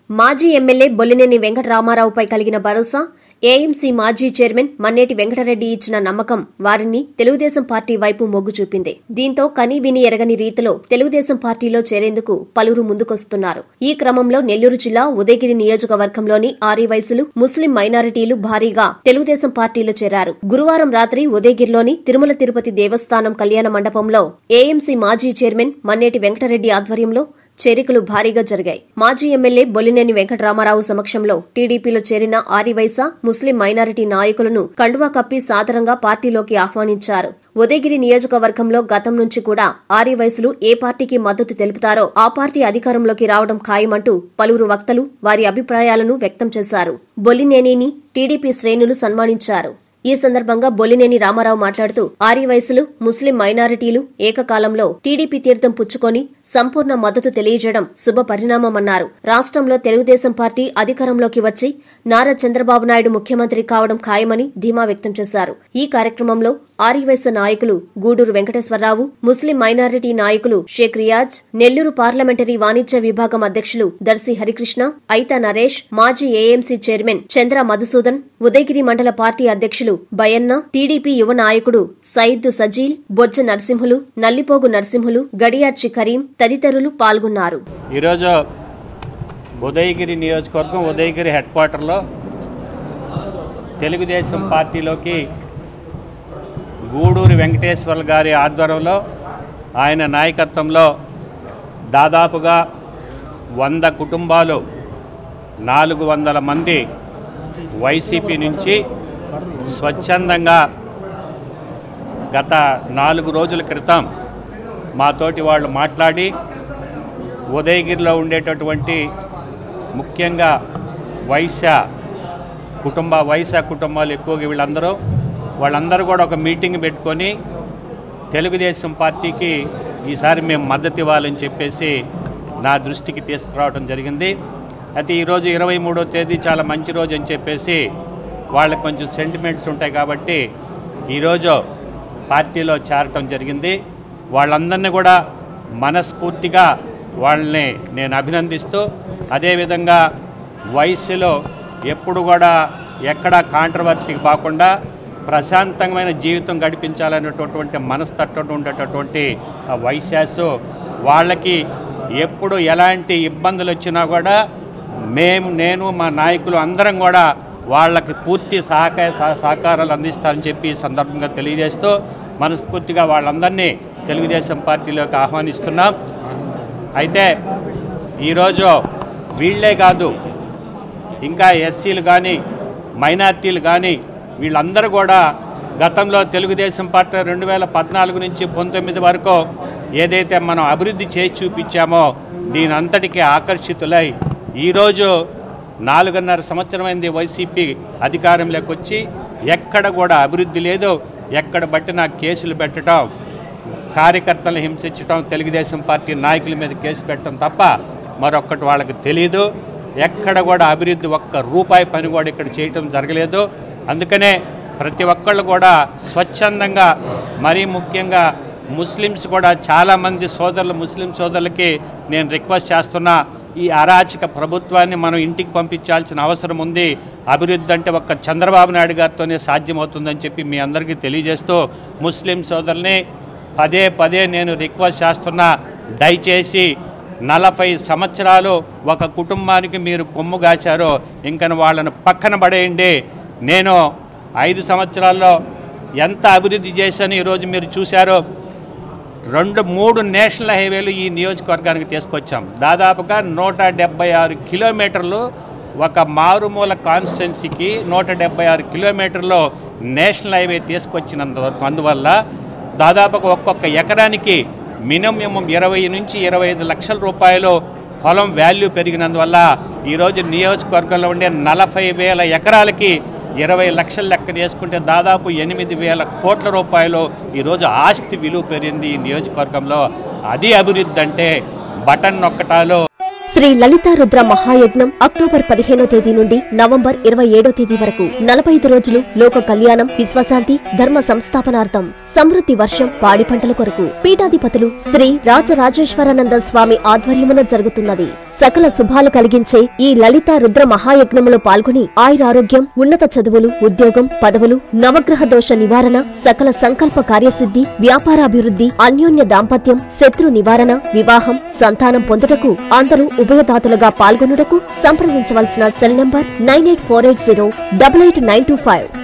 మాజీ ఎమ్మెల్యే బొల్లినేని వెంకటరామారావుపై కలిగిన భరోసా ఏఎంసీ మాజీ చైర్మన్ మన్నేటి వెంకటరెడ్డి ఇచ్చిన నమ్మకం వారిని తెలుగుదేశం పార్టీ వైపు మొగ్గు చూపింది దీంతో కని విని ఎరగని రీతిలో తెలుగుదేశం పార్టీలో చేరేందుకు పలువురు ముందుకొస్తున్నారు ఈ క్రమంలో నెల్లూరు జిల్లా ఉదయగిరి నియోజకవర్గంలోని ఆరి వయసులు ముస్లిం మైనారిటీలు భారీగా తెలుగుదేశం పార్టీలో చేరారు గురువారం రాత్రి ఉదయగిరిలోని తిరుమల తిరుపతి దేవస్థానం కళ్యాణ మండపంలో ఏఎంసీ మాజీ చైర్మన్ మన్నేటి వెంకటరెడ్డి ఆధ్వర్యంలో చేరికలు భారీగా జరిగాయి మాజీ ఎమ్మెల్యే బొల్లినేని వెంకటరామారావు సమక్షంలో టీడీపీలో చేరిన ఆరివైసా ముస్లిం మైనారిటీ నాయకులను కండువా కప్పి సాదరంగా పార్టీలోకి ఆహ్వానించారు ఉదయగిరి నియోజకవర్గంలో గతం నుంచి కూడా ఆర్యవయసులు ఏ పార్టీకి మద్దతు తెలుపుతారో ఆ పార్టీ అధికారంలోకి రావడం ఖాయమంటూ పలువురు వక్తలు వారి అభిప్రాయాలను వ్యక్తం చేశారు బొల్లినేనిని టీడీపీ శ్రేణులు సన్మానించారు ఈ సందర్భంగా బొల్లినేని రామారావు మాట్లాడుతూ ఆర్యవయసులు ముస్లిం మైనారిటీలు ఏకకాలంలో టీడీపీ తీర్థం పుచ్చుకొని సంపూర్ణ మద్దతు తెలియజేయడం శుభ పరిణామమన్నారు రాష్ట్రంలో తెలుగుదేశం పార్టీ అధికారంలోకి వచ్చి నారా చంద్రబాబు నాయుడు ముఖ్యమంత్రి కావడం ఖాయమని ధీమా వ్యక్తం చేశారు ఈ కార్యక్రమంలో ఆర్యవైశ్య నాయకులు గూడూరు వెంకటేశ్వరరావు ముస్లిం మైనారిటీ నాయకులు షేక్ రియాజ్ నెల్లూరు పార్లమెంటరీ వాణిజ్య విభాగం అధ్యక్షులు దర్శి హరికృష్ణ ఐతా నరేష్ మాజీ ఏఎంసీ చైర్మన్ చంద్ర మధుసూదన్ ఉదయగిరి మండల పార్టీ అధ్యక్షులు బయన్న టీడీపీ యువ నాయకుడు సయీద్ సజీల్ బొజ్జ నరసింహులు నల్లిపోగు నరసింహులు గడియార్చి కరీం తదితరులు పాల్గొన్నారు ఈరోజు ఉదయగిరి నియోజకవర్గం ఉదయగిరి హెడ్ క్వార్టర్లో తెలుగుదేశం పార్టీలోకి గూడూరు వెంకటేశ్వర గారి ఆధ్వర్యంలో ఆయన నాయకత్వంలో దాదాపుగా వంద కుటుంబాలు నాలుగు వందల మంది వైసీపీ నుంచి స్వచ్ఛందంగా గత నాలుగు రోజుల క్రితం మాతోటి వాళ్ళు మాట్లాడి ఉదయగిరిలో ఉండేటటువంటి ముఖ్యంగా వైశ్య కుటుంబ వైశ్య కుటుంబాలు ఎక్కువగా వీళ్ళందరూ వాళ్ళందరూ కూడా ఒక మీటింగ్ పెట్టుకొని తెలుగుదేశం పార్టీకి ఈసారి మేము మద్దతు ఇవ్వాలని చెప్పేసి నా దృష్టికి తీసుకురావడం జరిగింది అయితే ఈరోజు ఇరవై మూడో తేదీ చాలా మంచి రోజు అని చెప్పేసి వాళ్ళకి కొంచెం సెంటిమెంట్స్ ఉంటాయి కాబట్టి ఈరోజు పార్టీలో చేరటం జరిగింది వాళ్ళందరినీ కూడా మనస్ఫూర్తిగా వాళ్ళని నేను అభినందిస్తూ అదేవిధంగా వయస్సులో ఎప్పుడు కూడా ఎక్కడ కాంట్రవర్సీకి కాకుండా ప్రశాంతమైన జీవితం గడిపించాలనేటటువంటి మనస్తత్వం ఉండేటటువంటి ఆ వైశాసు వాళ్ళకి ఎప్పుడు ఎలాంటి ఇబ్బందులు వచ్చినా కూడా మేము నేను మా నాయకులు అందరం కూడా వాళ్ళకి పూర్తి సహకార సహ- సహకారాలు అందిస్తారని చెప్పి ఈ సందర్భంగా తెలియజేస్తూ మనస్ఫూర్తిగా వాళ్ళందరినీ తెలుగుదేశం పార్టీలోకి ఆహ్వానిస్తున్నాం అయితే ఈరోజు వీళ్ళే కాదు ఇంకా ఎస్సీలు కానీ మైనార్టీలు కానీ వీళ్ళందరూ కూడా గతంలో తెలుగుదేశం పార్టీ రెండు వేల పద్నాలుగు నుంచి పంతొమ్మిది వరకు ఏదైతే మనం అభివృద్ధి చేసి చూపించామో దీని అంతటికీ ఆకర్షితులై ఈరోజు నాలుగున్నర సంవత్సరమైంది వైసీపీ అధికారంలోకి వచ్చి ఎక్కడ కూడా అభివృద్ధి లేదు ఎక్కడ బట్టి నాకు కేసులు పెట్టడం కార్యకర్తలను హింసించడం తెలుగుదేశం పార్టీ నాయకుల మీద కేసు పెట్టడం తప్ప మరొక్కటి వాళ్ళకి తెలియదు ఎక్కడ కూడా అభివృద్ధి ఒక్క రూపాయి పని కూడా ఇక్కడ చేయటం జరగలేదు అందుకనే ప్రతి ఒక్కళ్ళు కూడా స్వచ్ఛందంగా మరీ ముఖ్యంగా ముస్లిమ్స్ కూడా చాలామంది సోదరులు ముస్లిం సోదరులకి నేను రిక్వెస్ట్ చేస్తున్నా ఈ అరాచక ప్రభుత్వాన్ని మనం ఇంటికి పంపించాల్సిన అవసరం ఉంది అభివృద్ధి అంటే ఒక్క చంద్రబాబు నాయుడు గారితోనే సాధ్యమవుతుందని చెప్పి మీ అందరికీ తెలియజేస్తూ ముస్లిం సోదరుల్ని పదే పదే నేను రిక్వెస్ట్ చేస్తున్నా దయచేసి నలభై సంవత్సరాలు ఒక కుటుంబానికి మీరు కొమ్ము కాశారో ఇంకను వాళ్ళను పక్కన పడేయండి నేను ఐదు సంవత్సరాల్లో ఎంత అభివృద్ధి చేశాను ఈరోజు మీరు చూశారో రెండు మూడు నేషనల్ హైవేలు ఈ నియోజకవర్గానికి తీసుకొచ్చాం దాదాపుగా నూట డెబ్బై ఆరు కిలోమీటర్లు ఒక మారుమూల కాన్స్టిట్యున్సీకి నూట డెబ్బై ఆరు కిలోమీటర్లు నేషనల్ హైవే తీసుకొచ్చినందు అందువల్ల దాదాపుగా ఒక్కొక్క ఎకరానికి మినిమం ఇరవై నుంచి ఇరవై ఐదు లక్షల రూపాయలు పొలం వాల్యూ పెరిగినందువల్ల ఈరోజు నియోజకవర్గంలో ఉండే నలభై వేల ఎకరాలకి ఇరవై లక్షల లెక్క వేసుకుంటే దాదాపు ఎనిమిది వేల కోట్ల రూపాయలు ఈరోజు ఆస్తి విలువ పెరిగింది ఈ నియోజకవర్గంలో అది అభివృద్ధి అంటే బటన్ నొక్కటాలు శ్రీ లలితా రుద్ర మహాయజ్ఞం అక్టోబర్ పదిహేనో తేదీ నుండి నవంబర్ ఇరవై ఏడో తేదీ వరకు నలభై ఐదు రోజులు లోక కళ్యాణం విశ్వశాంతి ధర్మ సంస్థాపనార్థం సమృద్ధి వర్షం పాడి పంటల కొరకు పీఠాధిపతులు శ్రీ రాజరాజేశ్వరానంద స్వామి ఆధ్వర్యమున జరుగుతున్నది సకల శుభాలు కలిగించే ఈ లలిత రుద్ర మహాయజ్ఞములో పాల్గొని ఆయురారోగ్యం ఉన్నత చదువులు ఉద్యోగం పదవులు నవగ్రహ దోష నివారణ సకల సంకల్ప కార్యసిద్ధి వ్యాపారాభివృద్ధి అన్యోన్య దాంపత్యం శత్రు నివారణ వివాహం సంతానం పొందుటకు అందరూ ఉభయదాతలుగా పాల్గొనుటకు సంప్రదించవలసిన cell number nine eight four eight zero double eight nine two five